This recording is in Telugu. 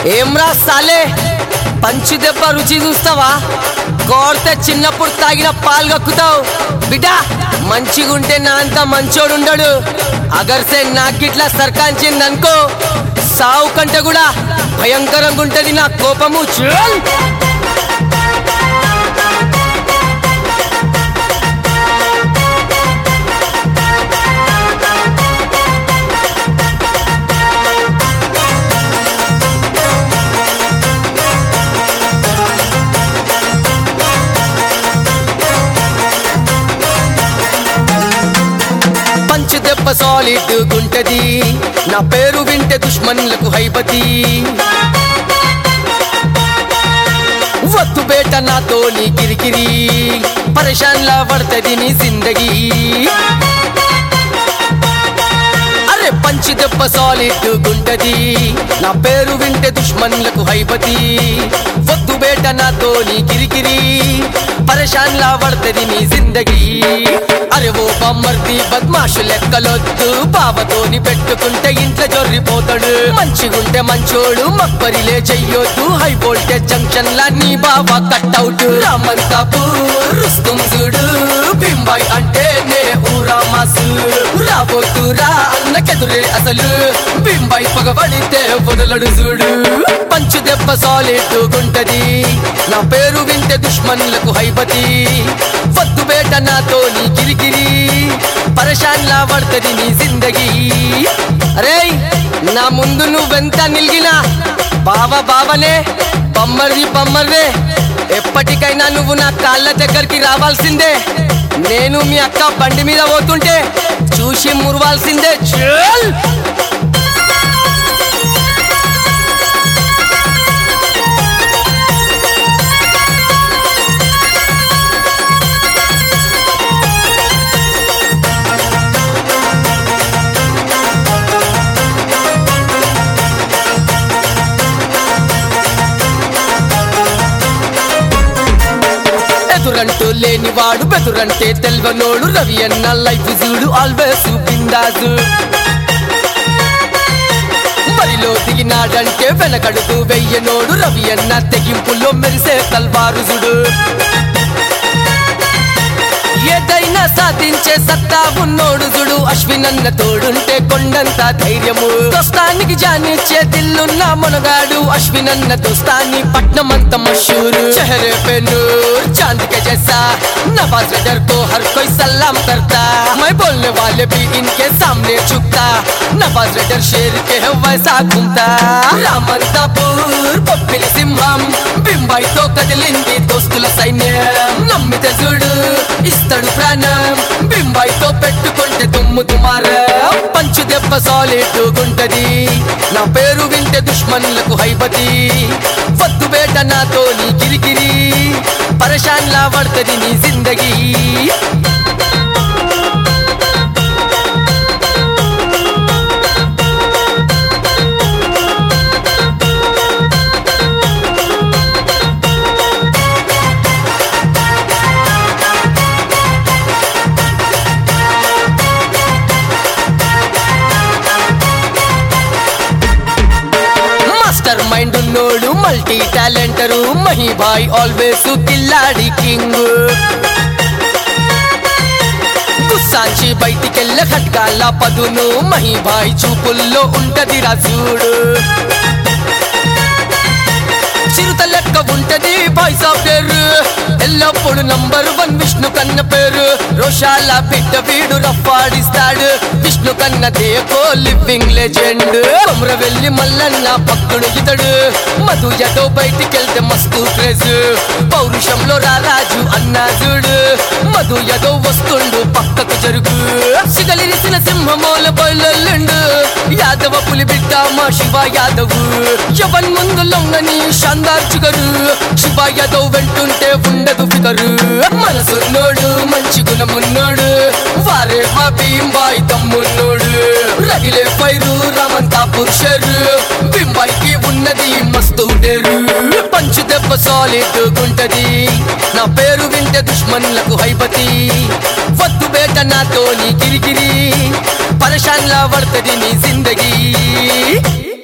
ఏమ్రా సాలే పంచి దెబ్బ రుచి చూస్తావా కోరితే చిన్నప్పుడు తాగిన పాలు కక్కుతావు బిడ్డ మంచిగుంటే నా అంత మంచోడు ఉండడు అగర్సే నాకిట్లా సర్కాంచింది అనుకో సావు కంటే కూడా భయంకరంగా ఉంటది నా కోపము చూల్ పంచు దెబ్బ సాలిడ్ గుంటది నా పేరు వింటే దుష్మన్లకు హైపతి వద్దు బేట నాతో నీ కిరికిరి పరేషాన్లా పడతది నీ జిందగీ అరే పంచి దెబ్బ సాలిడ్ గుంటది నా పేరు వింటే దుష్మన్లకు హైపతి వద్దు బేట నాతో నీ కిరికిరి పరేషాన్లా పడతది నీ జిందగీ అరే ఓ బమ్మర్ది బద్మాషు లెక్కలొద్దు బావతోని పెట్టుకుంటే ఇంట్లో జొర్రిపోతాడు మంచిగుంటే మంచోడు మక్బరిలే చెయ్యొద్దు హై వోల్టేజ్ జంక్షన్ లా నీ బావ కట్అవుట్ రామంతాపూర్ రుస్తుం చూడు బింబాయి అంటే నే ఊరా మాసు రాబోతురా అన్నకెదురే అసలు బింబాయి పగబడితే వదలడు చూడు పంచు దెబ్బ సాలిడ్ గుంటది నా పేరు వింటే దుష్మన్లకు హైపతి వద్దు బేట నాతో నీ కిరికిరి పరేషాన్లా పడతది నీ జిందగీ అరే నా ముందు నువ్వెంత నిలిగినా బావ బావనే బమ్మర్ది బమ్మర్దే ఎప్పటికైనా నువ్వు నా కాళ్ళ దగ్గరికి రావాల్సిందే నేను మీ అక్క బండి మీద పోతుంటే చూసి మురవాల్సిందే చల్ ఎదురంటూ లేనివాడు బెదురంటే తెల్వనోడు రవి అన్న లైఫ్ చూడు ఆల్వేస్ బిందాసు బరిలో దిగినాడంటే వెనకడుతూ వెయ్యనోడు రవి అన్న తెగింపులో మెరిసే తల్వారుజుడు ఏదైనా సాధించే సత్తా ఉన్నోడు చూడు అశ్వినన్న తోడుంటే కొండంత ధైర్యము దోస్తానికి జానిచ్చే దిల్లున్న మునగాడు అశ్వినన్న దోస్తాని పట్నమంత మషూరు చహరే पे नूर चांद के जैसा नवाज रडर को हर कोई सलाम करता मैं बोलने वाले भी इनके सामने झुकता नवाज रडर शेर के है वैसा घूमता రామంతాపూర్ పొప్పిలి సింహం బింబాయితో కదిలింది దోస్తుల సైన్యం నమ్మితే చూడు ఇస్తాడు ప్రాణం బింబాయితో పెట్టుకుంటే దుమ్ము దుమారం పంచు దెబ్బ సాలిడ్ గుంటది నా పేరు వింటే దుష్మన్లకు హైపతి వద్దు బేట నాతో నీ కిరికిరి పరేషాన్లా పడతది నీ జిందగీ మాస్టర్ మైండ్ ఉన్నోడు మల్టీ టాలెంటరు మహిబాయ్ ఆల్వేస్ కిల్లాడి కింగ్ గుస్సాంచి బయటికెళ్ళ ఖడ్గాల పదును మహిబాయ్ చూపుల్లో ఉంటది రాజుడు చిరుత లెక్క ఉంటది బాయ్ పేరు ఎల్లప్పుడు నంబర్ వన్ విష్ణు కన్న పేరు రోషాల బిడ్డ వీడు రఫాడిస్తాడు విష్ణు కన్న దేకో లివింగ్ లెజెండ్ కొమర వెళ్ళి మల్లన్న భక్తుడు ఇతడు మధు యదో బయటికెళ్తే మస్తు క్రేజ్ పౌరుషంలో రారాజు అన్నాజుడు మధు యదో వస్తుండు పక్కకు జరుగు సిగలిరిసిన సింహమోల బయలుండు యాదవ పులి బిడ్డ మా శివ యాదవ్ యవన్ ముందు లొంగని షాందార్ చుగరు శివ యాదవ్ వెంటుంటే ఉండదు ఫిగరు మనసున్నోడు మంచి గుణమున్నోడు వారే మా భీంబాయి తమ్మున్నోడు రగిలే పైరు రమంతా పురుషరు బింబాయికి ఉన్నది మస్తు డేరు పంచు దెబ్బ సాలిడ్ గుంటది నా పేరు వింటే దుష్మన్లకు హైపతి వద్దు బేట నాతో నీ కిరికిరి పరేషాన్లా పడతది నీ జిందగీ